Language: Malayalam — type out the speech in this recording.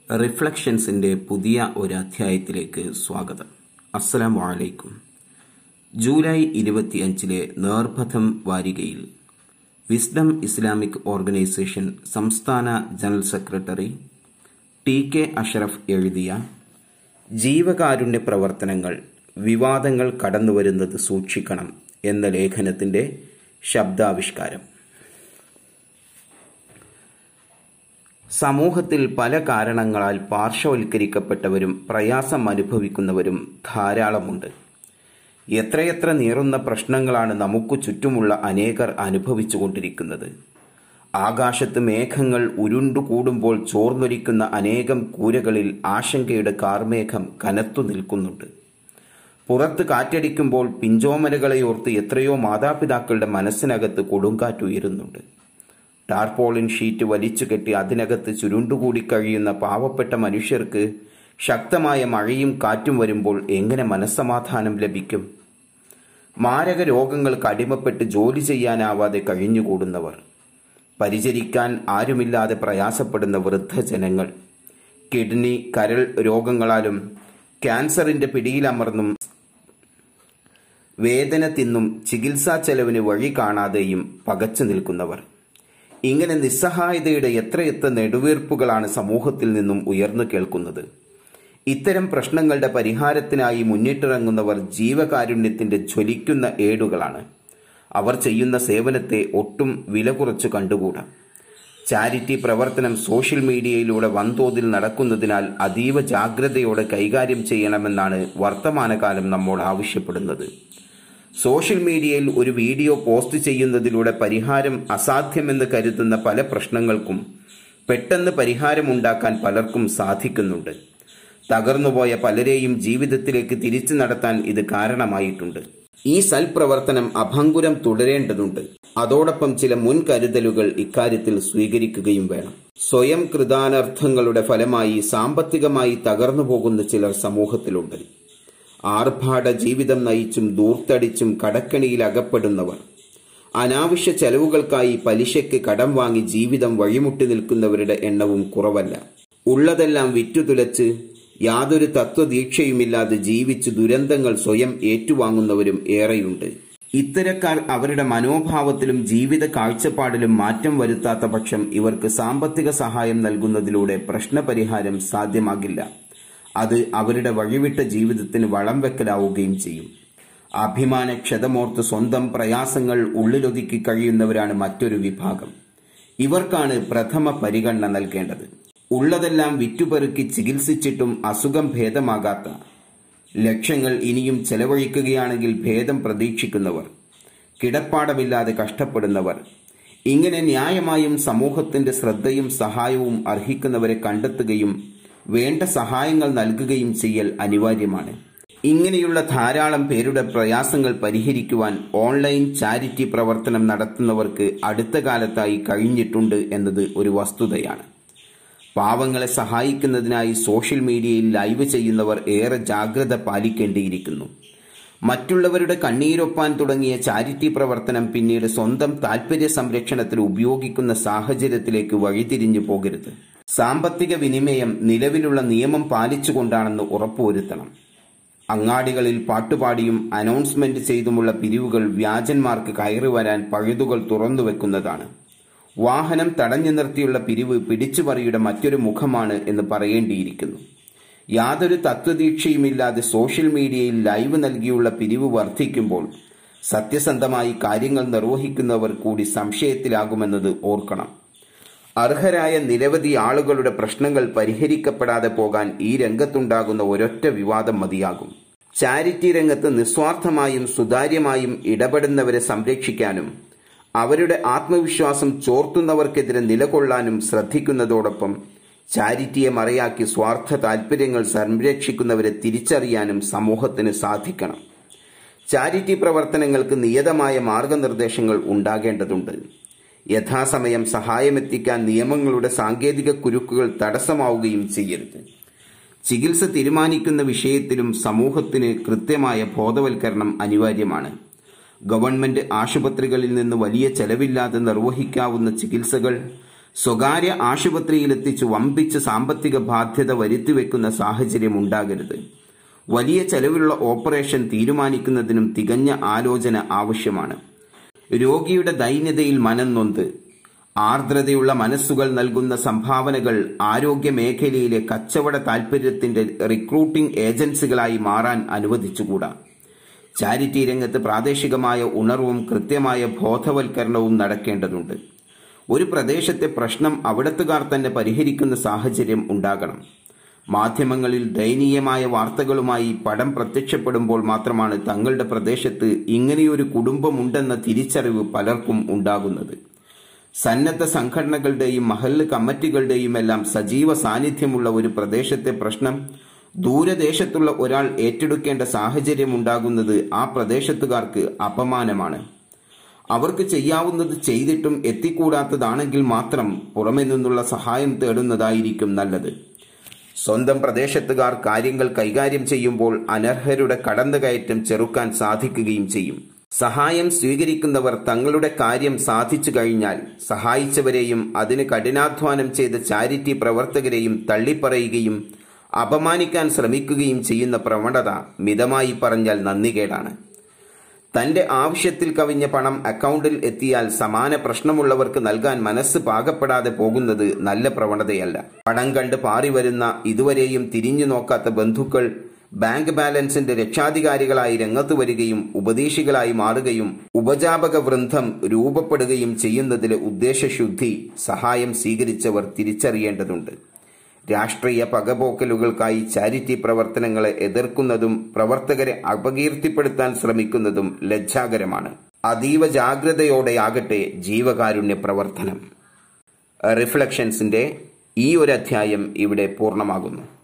റിഫ്ലക്ഷൻസിന്റെ പുതിയ ഒരു അധ്യായത്തിലേക്ക് സ്വാഗതം അസ്സലാമു അലൈക്കും ജൂലൈ ഇരുപത്തിയഞ്ചിലെ നേർപഥം വാരികയിൽ വിസ്ഡം ഇസ്ലാമിക് ഓർഗനൈസേഷൻ സംസ്ഥാന general secretary T K Ashraf എഴുതിയ ജീവകാരുണ്യ പ്രവർത്തനങ്ങൾ വിവാദങ്ങൾ കടന്നുവരുന്നത് സൂക്ഷിക്കണം എന്ന ലേഖനത്തിന്റെ ശബ്ദാവിഷ്കാരം സമൂഹത്തിൽ പല കാരണങ്ങളാൽ പാർശ്വവൽക്കരിക്കപ്പെട്ടവരും പ്രയാസം അനുഭവിക്കുന്നവരും ധാരാളമുണ്ട് എത്രയെത്ര നീറുന്ന പ്രശ്നങ്ങളാണ് നമുക്ക് ചുറ്റുമുള്ള അനേകർ അനുഭവിച്ചുകൊണ്ടിരിക്കുന്നത് ആകാശത്ത് മേഘങ്ങൾ ഉരുണ്ടുകൂടുമ്പോൾ ചോർന്നൊലിക്കുന്ന അനേകം കൂരകളിൽ ആശങ്കയുടെ കാർമേഘം കനത്തു നിൽക്കുന്നുണ്ട് പുറത്ത് കാറ്റടിക്കുമ്പോൾ പിഞ്ചോമലകളെയോർത്ത് എത്രയോ മാതാപിതാക്കളുടെ മനസ്സിനകത്ത് കൊടുങ്കാറ്റുയരുന്നുണ്ട് ടാർപോളിൻ ഷീറ്റ് വലിച്ചു കെട്ടി അതിനകത്ത് ചുരുണ്ടുകൂടി കഴിയുന്ന പാവപ്പെട്ട മനുഷ്യർക്ക് ശക്തമായ മഴയും കാറ്റും വരുമ്പോൾ എങ്ങനെ മനസ്സമാധാനം ലഭിക്കും മാരക രോഗങ്ങൾക്ക് അടിമപ്പെട്ട് ജോലി ചെയ്യാനാവാതെ കഴിഞ്ഞുകൂടുന്നവർ പരിചരിക്കാൻ ആരുമില്ലാതെ പ്രയാസപ്പെടുന്ന വൃദ്ധജനങ്ങൾ കിഡ്നി കരൾ രോഗങ്ങളാലും ക്യാൻസറിന്റെ പിടിയിലമർന്നും വേദന തിന്നും ചികിത്സാ ചെലവിന് വഴി കാണാതെയും പകച്ചു നിൽക്കുന്നവർ ഇങ്ങനെ നിസ്സഹായതയുടെ എത്രയെത്ര നെടുവീർപ്പുകളാണ് സമൂഹത്തിൽ നിന്നും ഉയർന്നു കേൾക്കുന്നത് ഇത്തരം പ്രശ്നങ്ങളുടെ പരിഹാരത്തിനായി മുന്നിട്ടിറങ്ങുന്നവർ ജീവകാരുണ്യത്തിന്റെ ജ്വലിക്കുന്ന ഏടുകളാണ് അവർ ചെയ്യുന്ന സേവനത്തെ ഒട്ടും വില കുറച്ചു കണ്ടുകൂടാ ചാരിറ്റി പ്രവർത്തനം സോഷ്യൽ മീഡിയയിലൂടെ വൻതോതിൽ നടക്കുന്നതിനാൽ അതീവ ജാഗ്രതയോടെ കൈകാര്യം ചെയ്യണമെന്നാണ് വർത്തമാനകാലം നമ്മോട് ആവശ്യപ്പെടുന്നത് സോഷ്യൽ മീഡിയയിൽ ഒരു വീഡിയോ പോസ്റ്റ് ചെയ്യുന്നതിലൂടെ പരിഹാരം അസാധ്യമെന്ന് കരുതുന്ന പല പ്രശ്നങ്ങൾക്കും പെട്ടെന്ന് പരിഹാരമുണ്ടാക്കാൻ പലർക്കും സാധിക്കുന്നുണ്ട് തകർന്നുപോയ പലരെയും ജീവിതത്തിലേക്ക് തിരിച്ചു നടത്താൻ ഇത് കാരണമായിട്ടുണ്ട് ഈ സൽപ്രവർത്തനം അഭംഗുരം തുടരേണ്ടതുണ്ട് അതോടൊപ്പം ചില മുൻകരുതലുകൾ ഇക്കാര്യത്തിൽ സ്വീകരിക്കുകയും വേണം സ്വയം കൃതാനർത്ഥങ്ങളുടെ ഫലമായി സാമ്പത്തികമായി തകർന്നു പോകുന്ന ചിലർ സമൂഹത്തിലുണ്ട് ആർഭാട ജീവിതം നയിച്ചും ദൂർത്തടിച്ചും കടക്കണിയിൽ അകപ്പെടുന്നവർ അനാവശ്യ ചെലവുകൾക്കായി പലിശയ്ക്ക് കടം വാങ്ങി ജീവിതം വഴിമുട്ടി നിൽക്കുന്നവരുടെ എണ്ണവും കുറവല്ല ഉള്ളതെല്ലാം വിറ്റുതുലച്ച് യാതൊരു തത്വദീക്ഷയുമില്ലാതെ ജീവിച്ച് ദുരന്തങ്ങൾ സ്വയം ഏറ്റുവാങ്ങുന്നവരും ഏറെയുണ്ട് ഇത്തരക്കാർ അവരുടെ മനോഭാവത്തിലും ജീവിത കാഴ്ചപ്പാടിലും മാറ്റം വരുത്താത്ത പക്ഷം ഇവർക്ക് സാമ്പത്തിക സഹായം നൽകുന്നതിലൂടെ പ്രശ്നപരിഹാരം സാധ്യമാകില്ല അത് അവരുടെ വഴിവിട്ട ജീവിതത്തിന് വളം വെക്കലാവുകയും ചെയ്യും അഭിമാന ക്ഷതമോർത്ത് സ്വന്തം പ്രയാസങ്ങൾ ഉള്ളിലൊതുക്കി കഴിയുന്നവരാണ് മറ്റൊരു വിഭാഗം ഇവർക്കാണ് പ്രഥമ പരിഗണന നൽകേണ്ടത് ഉള്ളതെല്ലാം വിറ്റുപെറുക്കി ചികിത്സിച്ചിട്ടും അസുഖം ഭേദമാകാത്ത ലക്ഷങ്ങൾ ഇനിയും ചെലവഴിക്കുകയാണെങ്കിൽ ഭേദം പ്രതീക്ഷിക്കുന്നവർ കിടപ്പാടമില്ലാതെ കഷ്ടപ്പെടുന്നവർ ഇങ്ങനെ ന്യായമായും സമൂഹത്തിന്റെ ശ്രദ്ധയും സഹായവും അർഹിക്കുന്നവരെ കണ്ടെത്തുകയും വേണ്ട സഹായങ്ങൾ നൽകുകയും ചെയ്യൽ അനിവാര്യമാണ് ഇങ്ങനെയുള്ള ധാരാളം പേരുടെ പ്രയാസങ്ങൾ പരിഹരിക്കുവാൻ ഓൺലൈൻ ചാരിറ്റി പ്രവർത്തനം നടത്തുന്നവർക്ക് അടുത്ത കാലത്തായി കഴിഞ്ഞിട്ടുണ്ട് എന്നത് ഒരു വസ്തുതയാണ് പാവങ്ങളെ സഹായിക്കുന്നതിനായി സോഷ്യൽ മീഡിയയിൽ ലൈവ് ചെയ്യുന്നവർ ഏറെ ജാഗ്രത പാലിക്കേണ്ടിയിരിക്കുന്നു മറ്റുള്ളവരുടെ കണ്ണീരൊപ്പാൻ തുടങ്ങിയ ചാരിറ്റി പ്രവർത്തനം പിന്നീട് സ്വന്തം താൽപര്യ സംരക്ഷണത്തിൽ ഉപയോഗിക്കുന്ന സാഹചര്യത്തിലേക്ക് വഴിതിരിഞ്ഞു പോകരുത് സാമ്പത്തിക വിനിമയം നിലവിലുള്ള നിയമം പാലിച്ചുകൊണ്ടാണെന്ന് ഉറപ്പുവരുത്തണം അങ്ങാടികളിൽ പാട്ടുപാടിയും അനൗൺസ്മെന്റ് ചെയ്തുമുള്ള പിരിവുകൾ വ്യാജന്മാർക്ക് കയറി വരാൻ പഴുതുകൾ തുറന്നുവെക്കുന്നതാണ് വാഹനം തടഞ്ഞു നിർത്തിയുള്ള പിരിവ് പിടിച്ചുപറിയുടെ മറ്റൊരു മുഖമാണ് എന്ന് പറയേണ്ടിയിരിക്കുന്നു യാതൊരു തത്വദീക്ഷയുമില്ലാതെ സോഷ്യൽ മീഡിയയിൽ ലൈവ് നൽകിയുള്ള പിരിവ് വർദ്ധിക്കുമ്പോൾ സത്യസന്ധമായി കാര്യങ്ങൾ നിർവഹിക്കുന്നവർ കൂടി സംശയത്തിലാകുമെന്നത് ഓർക്കണം അർഹരായ നിരവധി ആളുകളുടെ പ്രശ്നങ്ങൾ പരിഹരിക്കപ്പെടാതെ പോകാൻ ഈ രംഗത്തുണ്ടാകുന്ന ഒരൊറ്റ വിവാദം മതിയാകും ചാരിറ്റി രംഗത്ത് നിസ്വാർത്ഥമായും സുതാര്യമായും ഇടപെടുന്നവരെ സംരക്ഷിക്കാനും അവരുടെ ആത്മവിശ്വാസം ചോർത്തുന്നവർക്കെതിരെ നിലകൊള്ളാനും ശ്രദ്ധിക്കുന്നതോടൊപ്പം ചാരിറ്റിയെ മറയാക്കി സ്വാർത്ഥ താൽപര്യങ്ങൾ സംരക്ഷിക്കുന്നവരെ തിരിച്ചറിയാനും സമൂഹത്തിന് സാധിക്കണം ചാരിറ്റി പ്രവർത്തനങ്ങൾക്ക് നിയതമായ മാർഗനിർദ്ദേശങ്ങൾ ഉണ്ടാകേണ്ടതുണ്ട് യഥാസമയം സഹായമെത്തിക്കാൻ നിയമങ്ങളുടെ സാങ്കേതിക കുരുക്കുകൾ തടസ്സമാവുകയും ചെയ്യരുത് ചികിത്സ തീരുമാനിക്കുന്ന വിഷയത്തിലും സമൂഹത്തിന് കൃത്യമായ ബോധവൽക്കരണം അനിവാര്യമാണ് ഗവൺമെന്റ് ആശുപത്രികളിൽ നിന്ന് വലിയ ചെലവില്ലാതെ നിർവഹിക്കാവുന്ന ചികിത്സകൾ സ്വകാര്യ ആശുപത്രിയിലെത്തിച്ച് വമ്പിച്ച് സാമ്പത്തിക ബാധ്യത വരുത്തിവെക്കുന്ന സാഹചര്യം ഉണ്ടാകരുത് വലിയ ചെലവിലുള്ള ഓപ്പറേഷൻ തീരുമാനിക്കുന്നതിനും തികഞ്ഞ ആലോചന ആവശ്യമാണ് രോഗിയുടെ ദൈന്യതയിൽ മനം നൊന്ത് ആർദ്രതയുള്ള മനസ്സുകൾ നൽകുന്ന സംഭാവനകൾ ആരോഗ്യ മേഖലയിലെ കച്ചവട താൽപര്യത്തിന്റെ റിക്രൂട്ടിംഗ് ഏജൻസികളായി മാറാൻ അനുവദിച്ചുകൂടാ ചാരിറ്റി രംഗത്ത് പ്രാദേശികമായ ഉണർവും കൃത്യമായ ബോധവൽക്കരണവും നടക്കേണ്ടതുണ്ട് ഒരു പ്രദേശത്തെ പ്രശ്നം അവിടത്തുകാർ തന്നെ പരിഹരിക്കുന്ന സാഹചര്യം ഉണ്ടാകണം മാധ്യമങ്ങളിൽ ദയനീയമായ വാർത്തകളുമായി പടം പ്രത്യക്ഷപ്പെടുമ്പോൾ മാത്രമാണ് തങ്ങളുടെ പ്രദേശത്ത് ഇങ്ങനെയൊരു കുടുംബമുണ്ടെന്ന തിരിച്ചറിവ് പലർക്കും ഉണ്ടാകുന്നത് സന്നദ്ധ സംഘടനകളുടെയും മഹല്ല് കമ്മിറ്റികളുടെയും എല്ലാം സജീവ സാന്നിധ്യമുള്ള ഒരു പ്രദേശത്തെ പ്രശ്നം ദൂരദേശത്തുള്ള ഒരാൾ ഏറ്റെടുക്കേണ്ട സാഹചര്യം ഉണ്ടാകുന്നത് ആ പ്രദേശത്തുകാർക്ക് അപമാനമാണ് അവർക്ക് ചെയ്യാവുന്നത് ചെയ്തിട്ടും എത്തിക്കൂടാത്തതാണെങ്കിൽ മാത്രം പുറമെ നിന്നുള്ള സഹായം തേടുന്നതായിരിക്കും നല്ലത് സ്വന്തം പ്രദേശത്തുകാർ കാര്യങ്ങൾ കൈകാര്യം ചെയ്യുമ്പോൾ അനർഹരുടെ കടന്നുകയറ്റം ചെറുക്കാൻ സാധിക്കുകയും ചെയ്യും സഹായം സ്വീകരിക്കുന്നവർ തങ്ങളുടെ കാര്യം സാധിച്ചു കഴിഞ്ഞാൽ സഹായിച്ചവരെയും അതിന് കഠിനാധ്വാനം ചെയ്ത ചാരിറ്റി പ്രവർത്തകരെയും തള്ളിപ്പറയുകയും അപമാനിക്കാൻ ശ്രമിക്കുകയും ചെയ്യുന്ന പ്രവണത മിതമായി പറഞ്ഞാൽ നന്ദികേടാണ് തന്റെ ആവശ്യത്തിൽ കവിഞ്ഞ പണം അക്കൗണ്ടിൽ എത്തിയാൽ സമാന പ്രശ്നമുള്ളവർക്ക് നൽകാൻ മനസ്സ് പാകപ്പെടാതെ പോകുന്നത് നല്ല പ്രവണതയല്ല പണം കണ്ട് പാറി വരുന്ന ഇതുവരെയും തിരിഞ്ഞു നോക്കാത്ത ബന്ധുക്കൾ ബാങ്ക് ബാലൻസിന്റെ രക്ഷാധികാരികളായി രംഗത്ത് വരികയും ഉപദേശികളായി മാറുകയും ഉപജാപക വൃന്ദം രൂപപ്പെടുകയും ചെയ്യുന്നതിലെ ഉദ്ദേശശുദ്ധി സഹായം സ്വീകരിച്ചവർ തിരിച്ചറിയേണ്ടതുണ്ട് രാഷ്ട്രീയ പകപോക്കലുകൾക്കായി ചാരിറ്റി പ്രവർത്തനങ്ങളെ എതിർക്കുന്നതും പ്രവർത്തകരെ അപകീർത്തിപ്പെടുത്താൻ ശ്രമിക്കുന്നതും ലജ്ജാകരമാണ് അതീവ ജാഗ്രതയോടെയാകട്ടെ ജീവകാരുണ്യ പ്രവർത്തനം റിഫ്ലക്ഷൻസിന്റെ ഈ ഒരു അധ്യായം ഇവിടെ പൂർണ്ണമാകുന്നു